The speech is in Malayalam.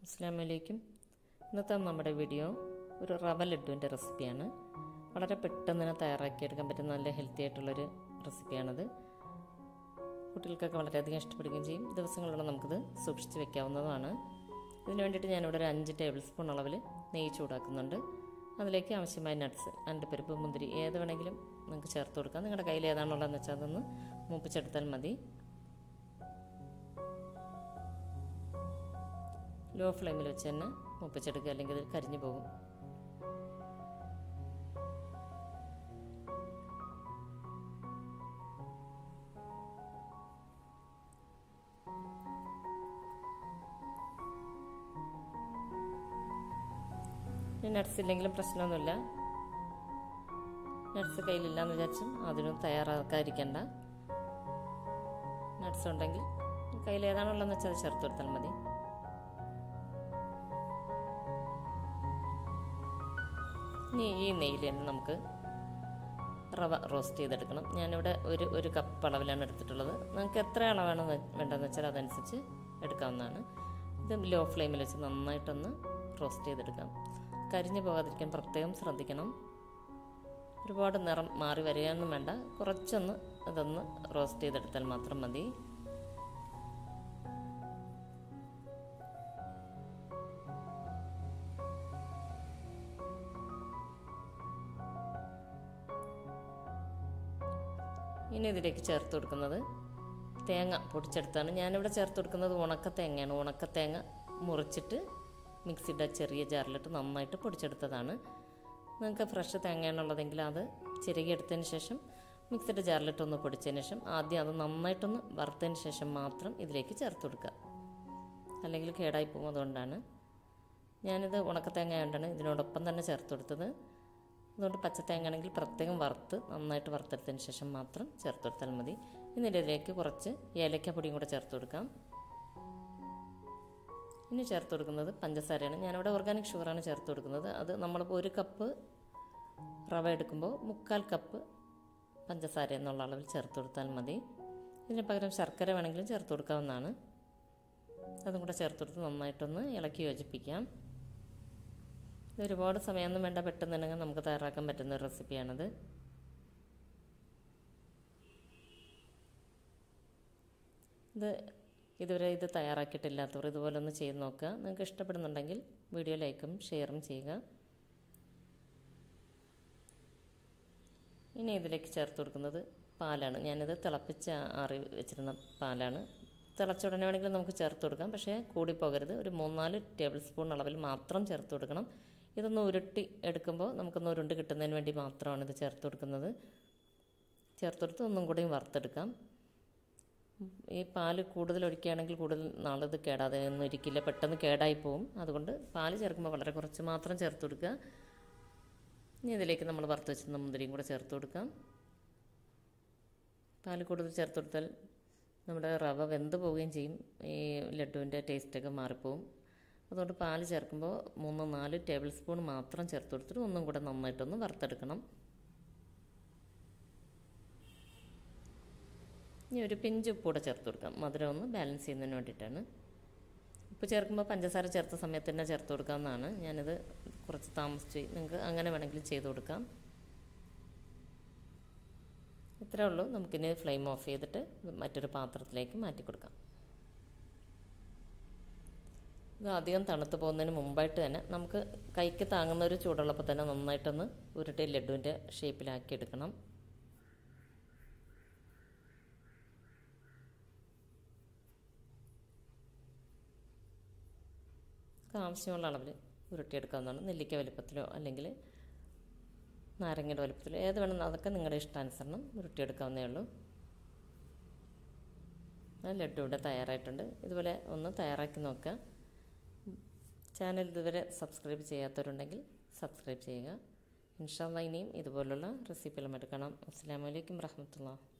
അസ്സാം വലൈക്കും ഇന്നത്തെ നമ്മുടെ വീഡിയോ ഒരു റവ ലഡുവിൻ്റെ റെസിപ്പിയാണ് വളരെ പെട്ടെന്ന് തന്നെ തയ്യാറാക്കിയെടുക്കാൻ പറ്റുന്ന നല്ല ഹെൽത്തി ആയിട്ടുള്ളൊരു റെസിപ്പിയാണത് കുട്ടികൾക്കൊക്കെ വളരെയധികം ഇഷ്ടപ്പെടുകയും ചെയ്യും ദിവസങ്ങളോളം നമുക്കിത് സൂക്ഷിച്ച് വെക്കാവുന്നതാണ് ഇതിന് വേണ്ടിയിട്ട് ഞാനിവിടെ ഒരു അഞ്ച് ടേബിൾ സ്പൂൺ അളവിൽ നെയ്യ് ചൂടാക്കുന്നുണ്ട് അതിലേക്ക് ആവശ്യമായ നട്ട്സ് അണ്ടിപ്പരിപ്പ് മുന്തിരി ഏത് വേണമെങ്കിലും നിങ്ങൾക്ക് ചേർത്ത് കൊടുക്കാം നിങ്ങളുടെ കയ്യിൽ ഏതാണുള്ളതെന്ന് വെച്ചാൽ അതൊന്ന് മൂപ്പിച്ചെടുത്താൽ മതി ലോ ഫ്ലെയിമിൽ വെച്ച് തന്നെ മുപ്പിച്ചെടുക്കുക അല്ലെങ്കിൽ ഇത് കരിഞ്ഞു പോകും നട്ട്സ് ഇല്ലെങ്കിലും പ്രശ്നമൊന്നുമില്ല നട്ട്സ് കയ്യിലില്ലാന്ന് വിചാരിച്ചും അതിനും തയ്യാറാക്കാതിരിക്കണ്ട നട്ട്സ് ഉണ്ടെങ്കിൽ കയ്യിൽ ഏതാണുള്ളതെന്ന് വെച്ചാൽ അത് ചേർത്ത് കൊടുത്താൽ മതി ഇനി ഈ നെയ്യിൽ തന്നെ നമുക്ക് റവ റോസ്റ്റ് ചെയ്തെടുക്കണം ഞാനിവിടെ ഒരു ഒരു കപ്പ് അളവിലാണ് എടുത്തിട്ടുള്ളത് നിങ്ങൾക്ക് എത്ര അളവാണ് വേണ്ടതെന്ന് വെച്ചാൽ അതനുസരിച്ച് എടുക്കാവുന്നതാണ് ഇത് ലോ ഫ്ലെയിമിൽ വെച്ച് നന്നായിട്ടൊന്ന് റോസ്റ്റ് ചെയ്തെടുക്കാം കരിഞ്ഞു പോകാതിരിക്കാൻ പ്രത്യേകം ശ്രദ്ധിക്കണം ഒരുപാട് നിറം മാറി വരികയൊന്നും വേണ്ട കുറച്ചൊന്ന് ഇതൊന്ന് റോസ്റ്റ് ചെയ്തെടുത്താൽ മാത്രം മതി ഇനി ഇതിലേക്ക് ചേർത്ത് കൊടുക്കുന്നത് തേങ്ങ പൊടിച്ചെടുത്താണ് ഞാനിവിടെ ചേർത്ത് കൊടുക്കുന്നത് ഉണക്ക തേങ്ങയാണ് ഉണക്ക തേങ്ങ മുറിച്ചിട്ട് മിക്സിയുടെ ചെറിയ ജാറിലിട്ട് നന്നായിട്ട് പൊടിച്ചെടുത്തതാണ് നിങ്ങൾക്ക് ഫ്രഷ് തേങ്ങയാണുള്ളതെങ്കിൽ അത് ചിരകിയെടുത്തതിന് ശേഷം മിക്സിയുടെ ജാറിലിട്ടൊന്ന് പൊടിച്ചതിന് ശേഷം ആദ്യം അത് നന്നായിട്ടൊന്ന് വറുത്തതിന് ശേഷം മാത്രം ഇതിലേക്ക് ചേർത്ത് കൊടുക്കുക അല്ലെങ്കിൽ കേടായി പോകും അതുകൊണ്ടാണ് ഞാനിത് ഉണക്ക തേങ്ങ ആയതുകൊണ്ടാണ് ഇതിനോടൊപ്പം തന്നെ ചേർത്ത് കൊടുത്തത് അതുകൊണ്ട് പച്ചത്തേങ്ങ ആണെങ്കിൽ പ്രത്യേകം വറുത്ത് നന്നായിട്ട് വറുത്തെടുത്തതിന് ശേഷം മാത്രം ചേർത്ത് കൊടുത്താൽ മതി എന്നിട്ട് ഇതിലേക്ക് കുറച്ച് ഏലക്ക പൊടിയും കൂടെ ചേർത്ത് കൊടുക്കാം ഇനി ചേർത്ത് കൊടുക്കുന്നത് പഞ്ചസാരയാണ് ഞാനിവിടെ ഓർഗാനിക് ഷുഗറാണ് ചേർത്ത് കൊടുക്കുന്നത് അത് നമ്മളിപ്പോൾ ഒരു കപ്പ് റവ എടുക്കുമ്പോൾ മുക്കാൽ കപ്പ് പഞ്ചസാര എന്നുള്ള അളവിൽ ചേർത്ത് കൊടുത്താൽ മതി ഇതിന് പകരം ശർക്കര വേണമെങ്കിലും ചേർത്ത് കൊടുക്കാവുന്നതാണ് അതും കൂടെ ചേർത്ത് കൊടുത്ത് നന്നായിട്ടൊന്ന് ഇളക്കി യോജിപ്പിക്കാം ഇത് ഒരുപാട് സമയമൊന്നും വേണ്ട പെട്ടെന്ന് തന്നെ നമുക്ക് തയ്യാറാക്കാൻ പറ്റുന്ന ഒരു റെസിപ്പിയാണിത് ഇത് ഇതുവരെ ഇത് തയ്യാറാക്കിയിട്ടില്ലാത്തവർ ഇതുപോലെ ഒന്ന് ചെയ്ത് നോക്കുക നിങ്ങൾക്ക് ഇഷ്ടപ്പെടുന്നുണ്ടെങ്കിൽ വീഡിയോ ലൈക്കും ഷെയറും ചെയ്യുക ഇനി ഇതിലേക്ക് ചേർത്ത് കൊടുക്കുന്നത് പാലാണ് ഞാനിത് തിളപ്പിച്ച് ആറി വെച്ചിരുന്ന പാലാണ് തിളച്ച ഉടനെ വേണമെങ്കിൽ നമുക്ക് ചേർത്ത് കൊടുക്കാം പക്ഷേ കൂടിപ്പോകരുത് ഒരു മൂന്നാല് ടേബിൾ സ്പൂൺ അളവിൽ മാത്രം ചേർത്ത് കൊടുക്കണം ഇതൊന്ന് ഉരുട്ടി എടുക്കുമ്പോൾ നമുക്കൊന്ന് ഉരുണ്ട് കിട്ടുന്നതിന് വേണ്ടി മാത്രമാണ് ഇത് ചേർത്ത് കൊടുക്കുന്നത് ചേർത്ത് കൊടുത്ത് ഒന്നും കൂടിയും വറുത്തെടുക്കാം ഈ പാല് കൂടുതൽ ഒഴിക്കുകയാണെങ്കിൽ കൂടുതൽ നാളിത് കേടാതെ ഒന്നും ഇരിക്കില്ല പെട്ടെന്ന് കേടായി പോവും അതുകൊണ്ട് പാല് ചേർക്കുമ്പോൾ വളരെ കുറച്ച് മാത്രം ചേർത്ത് കൊടുക്കുക ഇനി ഇതിലേക്ക് നമ്മൾ വറുത്ത് വെച്ചിരുന്ന മുന്തിരിയും കൂടെ ചേർത്ത് കൊടുക്കാം പാല് കൂടുതൽ ചേർത്ത് കൊടുത്താൽ നമ്മുടെ റവ വെന്ത് പോവുകയും ചെയ്യും ഈ ലഡുവിൻ്റെ ടേസ്റ്റൊക്കെ മാറിപ്പോവും അതുകൊണ്ട് പാല് ചേർക്കുമ്പോൾ മൂന്ന് നാല് ടേബിൾ സ്പൂൺ മാത്രം ചേർത്ത് കൊടുത്തിട്ട് ഒന്നും കൂടെ നന്നായിട്ടൊന്ന് വറുത്തെടുക്കണം ഇനി ഒരു പിഞ്ച് ഉപ്പ് കൂടെ ചേർത്ത് കൊടുക്കാം മധുരം ഒന്ന് ബാലൻസ് ചെയ്യുന്നതിന് വേണ്ടിയിട്ടാണ് ഉപ്പ് ചേർക്കുമ്പോൾ പഞ്ചസാര ചേർത്ത സമയത്ത് തന്നെ ചേർത്ത് കൊടുക്കാവുന്നതാണ് ഞാനിത് കുറച്ച് താമസിച്ച് നിങ്ങൾക്ക് അങ്ങനെ വേണമെങ്കിൽ ചെയ്ത് കൊടുക്കാം ഇത്രേ ഉള്ളൂ നമുക്കിനി ഫ്ലെയിം ഓഫ് ചെയ്തിട്ട് മറ്റൊരു പാത്രത്തിലേക്ക് മാറ്റി കൊടുക്കാം ഇത് അധികം തണുത്ത് പോകുന്നതിന് മുമ്പായിട്ട് തന്നെ നമുക്ക് കൈക്ക് താങ്ങുന്ന ഒരു ചൂടുള്ളപ്പോൾ തന്നെ നന്നായിട്ടൊന്ന് ഉരുട്ടി ലഡുവിൻ്റെ ഷേപ്പിലാക്കി എടുക്കണം ആവശ്യമുള്ള അളവിൽ ഉരുട്ടിയെടുക്കാവുന്നതാണ് നെല്ലിക്ക വലുപ്പത്തിലോ അല്ലെങ്കിൽ നാരങ്ങയുടെ വലുപ്പത്തിലോ ഏത് വേണം അതൊക്കെ നിങ്ങളുടെ ഇഷ്ടാനുസരണം ഉരുട്ടിയെടുക്കാവുന്നേ ഉള്ളൂ ലഡു ഇവിടെ തയ്യാറായിട്ടുണ്ട് ഇതുപോലെ ഒന്ന് തയ്യാറാക്കി നോക്കുക ചാനൽ ഇതുവരെ സബ്സ്ക്രൈബ് ചെയ്യാത്തവരുണ്ടെങ്കിൽ സബ്സ്ക്രൈബ് ചെയ്യുക ഇൻഷാല്ല ഇനിയും ഇതുപോലുള്ള റെസിപ്പികളുമായിട്ട് കാണാം അസ്സാം വലൈക്കും വരഹമത്തുള്ള